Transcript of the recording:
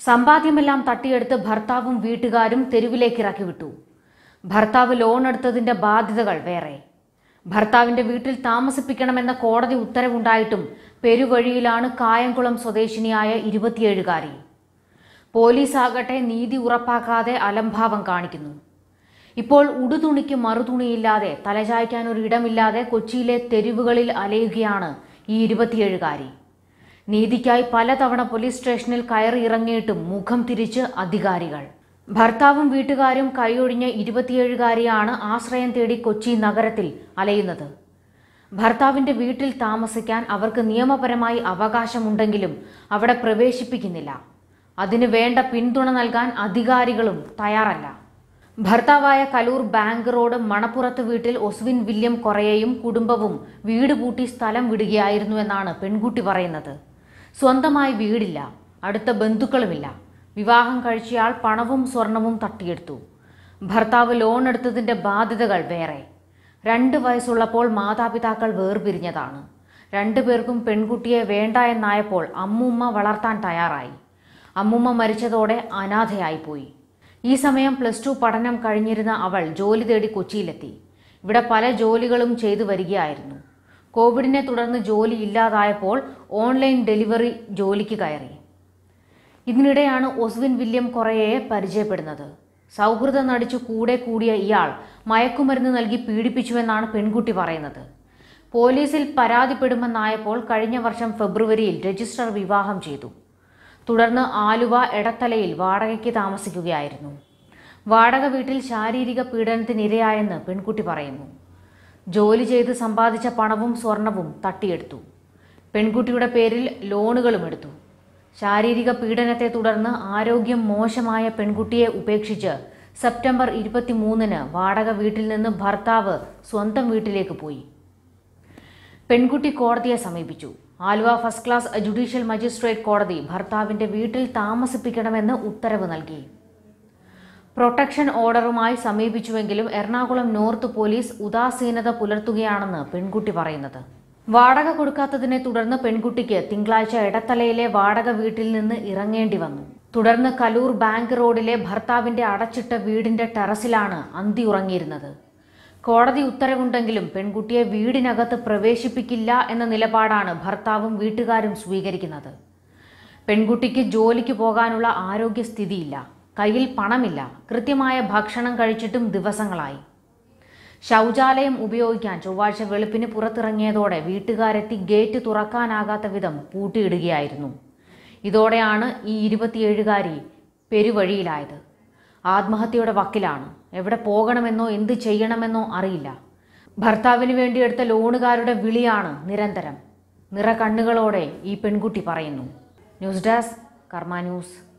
സമ്പാദ്യമെല്ലാം തട്ടിയെടുത്ത് ഭർത്താവും വീട്ടുകാരും തെരുവിലേക്ക് ഇറക്കി വിട്ടു ഭർത്താവ് ലോൺ എടുത്തതിന്റെ ബാധ്യതകൾ വേറെ ഭർത്താവിന്റെ വീട്ടിൽ താമസിപ്പിക്കണമെന്ന കോടതി ഉത്തരവുണ്ടായിട്ടും പെരുവഴിയിലാണ് കായംകുളം സ്വദേശിനിയായ ഇരുപത്തിയേഴുകാരി പോലീസ് ആകട്ടെ നീതി ഉറപ്പാക്കാതെ അലംഭാവം കാണിക്കുന്നു ഇപ്പോൾ ഉടുതുണിക്ക് മറുതുണിയില്ലാതെ തലചായ്ക്കാൻ ഒരു ഇടമില്ലാതെ കൊച്ചിയിലെ തെരുവുകളിൽ അലയുകയാണ് ഈ ഇരുപത്തിയേഴുകാരി നീതിക്കായി പലതവണ പോലീസ് സ്റ്റേഷനിൽ കയറി ഇറങ്ങിയിട്ടും മുഖം തിരിച്ച് അധികാരികൾ ഭർത്താവും വീട്ടുകാരും കൈയൊഴിഞ്ഞ ഇരുപത്തിയേഴുകാരിയാണ് ആശ്രയം തേടി കൊച്ചി നഗരത്തിൽ അലയുന്നത് ഭർത്താവിന്റെ വീട്ടിൽ താമസിക്കാൻ അവർക്ക് നിയമപരമായി അവകാശമുണ്ടെങ്കിലും അവിടെ പ്രവേശിപ്പിക്കുന്നില്ല അതിനു വേണ്ട പിന്തുണ നൽകാൻ അധികാരികളും തയ്യാറല്ല ഭർത്താവായ കലൂർ ബാങ്ക് റോഡ് മണപ്പുറത്ത് വീട്ടിൽ ഒസ്വിൻ വില്യം കൊറയെയും കുടുംബവും വീട് പൂട്ടി സ്ഥലം വിടുകയായിരുന്നു എന്നാണ് പെൺകുട്ടി പറയുന്നത് സ്വന്തമായി വീടില്ല അടുത്ത ബന്ധുക്കളുമില്ല വിവാഹം കഴിച്ചയാൾ പണവും സ്വർണവും തട്ടിയെടുത്തു ഭർത്താവ് ലോൺ എടുത്തതിന്റെ ബാധ്യതകൾ വേറെ രണ്ട് വയസ്സുള്ളപ്പോൾ മാതാപിതാക്കൾ വേർപിരിഞ്ഞതാണ് രണ്ടുപേർക്കും പെൺകുട്ടിയെ വേണ്ട എന്നായപ്പോൾ അമ്മൂമ്മ വളർത്താൻ തയ്യാറായി അമ്മൂമ്മ മരിച്ചതോടെ അനാഥയായിപ്പോയി ഈ സമയം പ്ലസ് ടു പഠനം കഴിഞ്ഞിരുന്ന അവൾ ജോലി തേടി കൊച്ചിയിലെത്തി ഇവിടെ പല ജോലികളും ചെയ്തു വരികയായിരുന്നു കോവിഡിനെ തുടർന്ന് ജോലി ഇല്ലാതായപ്പോൾ ഓൺലൈൻ ഡെലിവറി ജോലിക്ക് കയറി ഇതിനിടെയാണ് ഒസ്വിൻ വില്യം കൊറയയെ പരിചയപ്പെടുന്നത് സൗഹൃദം നടിച്ചു കൂടെ കൂടിയ ഇയാൾ മയക്കുമരുന്ന് നൽകി പീഡിപ്പിച്ചുവെന്നാണ് പെൺകുട്ടി പറയുന്നത് പോലീസിൽ പരാതിപ്പെടുമെന്നായപ്പോൾ കഴിഞ്ഞ വർഷം ഫെബ്രുവരിയിൽ രജിസ്റ്റർ വിവാഹം ചെയ്തു തുടർന്ന് ആലുവ എടത്തലയിൽ വാടകയ്ക്ക് താമസിക്കുകയായിരുന്നു വാടക വീട്ടിൽ ശാരീരിക പീഡനത്തിനിരയായെന്ന് പെൺകുട്ടി പറയുന്നു ജോലി ചെയ്ത് സമ്പാദിച്ച പണവും സ്വർണവും തട്ടിയെടുത്തു പെൺകുട്ടിയുടെ പേരിൽ ലോണുകളും എടുത്തു ശാരീരിക പീഡനത്തെ തുടർന്ന് ആരോഗ്യം മോശമായ പെൺകുട്ടിയെ ഉപേക്ഷിച്ച് സെപ്റ്റംബർ ഇരുപത്തിമൂന്നിന് വാടക വീട്ടിൽ നിന്ന് ഭർത്താവ് സ്വന്തം വീട്ടിലേക്ക് പോയി പെൺകുട്ടി കോടതിയെ സമീപിച്ചു Aluva first class judicial magistrate കോടതി ഭർത്താവിന്റെ വീട്ടിൽ താമസിപ്പിക്കണമെന്ന് ഉത്തരവ് നൽകി പ്രൊട്ടക്ഷൻ ഓർഡറുമായി സമീപിച്ചുവെങ്കിലും എറണാകുളം നോർത്ത് പോലീസ് ഉദാസീനത പുലർത്തുകയാണെന്ന് പെൺകുട്ടി പറയുന്നത് വാടക കൊടുക്കാത്തതിനെ തുടർന്ന് പെൺകുട്ടിക്ക് തിങ്കളാഴ്ച എടത്തലയിലെ വാടക വീട്ടിൽ നിന്ന് ഇറങ്ങേണ്ടി വന്നു തുടർന്ന് കലൂർ ബാങ്ക് റോഡിലെ ഭർത്താവിന്റെ അടച്ചിട്ട വീടിന്റെ ടെറസിലാണ് അന്തി ഉറങ്ങിയിരുന്നത് കോടതി ഉത്തരവുണ്ടെങ്കിലും പെൺകുട്ടിയെ വീടിനകത്ത് പ്രവേശിപ്പിക്കില്ല എന്ന നിലപാടാണ് ഭർത്താവും വീട്ടുകാരും സ്വീകരിക്കുന്നത് പെൺകുട്ടിക്ക് ജോലിക്ക് പോകാനുള്ള ആരോഗ്യസ്ഥിതിയില്ല കയ്യിൽ പണമില്ല കൃത്യമായ ഭക്ഷണം കഴിച്ചിട്ടും ദിവസങ്ങളായി ശൗചാലയം ഉപയോഗിക്കാൻ ചൊവ്വാഴ്ച വെളുപ്പിന് പുറത്തിറങ്ങിയതോടെ വീട്ടുകാരെത്തി ഗേറ്റ് തുറക്കാനാകാത്ത വിധം പൂട്ടിയിടുകയായിരുന്നു ഇതോടെയാണ് ഈ ഇരുപത്തിയേഴുകാരി പെരുവഴിയിലായത് ആത്മഹത്യയുടെ വക്കിലാണ് എവിടെ പോകണമെന്നോ എന്ത് ചെയ്യണമെന്നോ അറിയില്ല ഭർത്താവിന് വേണ്ടി എടുത്ത ലോണുകാരുടെ വിളിയാണ് നിരന്തരം നിറ കണ്ണുകളോടെ ഈ പെൺകുട്ടി പറയുന്നു ന്യൂസ് ഡെസ്ക് കർമ്മ ന്യൂസ്